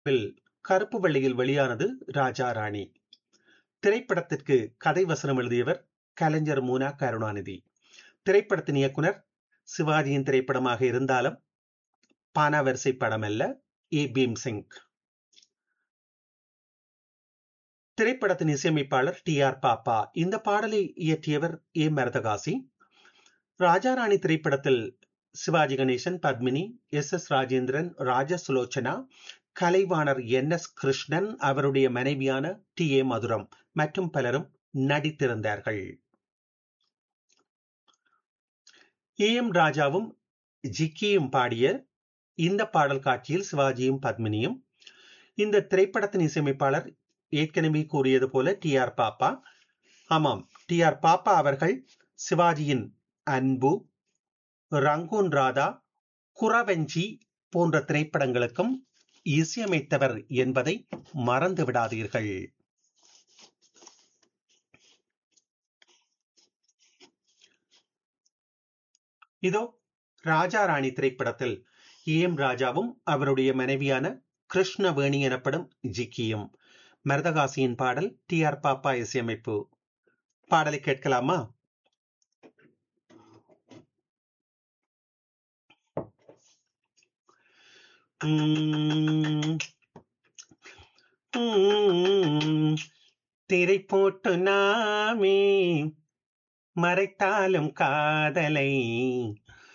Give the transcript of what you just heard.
will கருப்பு வெள்ளையில் வெளியானது ராஜா ராணி திரைப்படத்திற்கு கதை வசனம் எழுதியவர் கலைஞர் மூனா கருணாநிதி திரைப்படத்தின் இயக்குனர் சிவாஜியின் திரைப்படமாக இருந்தாலும் பானாவரிசை படம் அல்ல ஏ பீம் சிங் திரைப்படத்தின் இசையமைப்பாளர் டி ஆர் பாப்பா இந்த பாடலை இயற்றியவர் ஏ மரதகாசி ராஜாராணி திரைப்படத்தில் Sivaji Ganesan Padmini S S Rajendran Raja Sulochana Kalaivanar N S Krishnan அவருடைய மனைவியான டி ஏ மதுரம் மற்றும் பலரும் நடித்திருந்தார்கள் ஏ எம் ராஜாவும் ஜிக்கியும் பாடிய இந்த பாடல் காட்சியில் சிவாஜியும் பத்மினியும் இந்த திரைப்படத்தின் இசையமைப்பாளர் ஏற்கனவே கூறியது போல டி ஆர் பாப்பா ஆமாம் டி ஆர் பாப்பா அவர்கள் சிவாஜியின் அன்பு ரங்கூன் ராதா குறவஞ்சி போன்ற திரைப்படங்களுக்கும் இசையமைத்தவர் என்பதை மறந்து விடாதீர்கள் இதோ ராஜா ராணி திரைப்படத்தில் ஏம் ராஜாவும் அவருடைய மனைவியான கிருஷ்ணவேணி எனப்படும் ஜிக்கியும் மரதகாசியின் பாடல் டி ஆர் பாப்பா இசையமைப்பு பாடலை கேட்கலாமா திரை போட்டு நாமே மறைத்தாலும் காதலை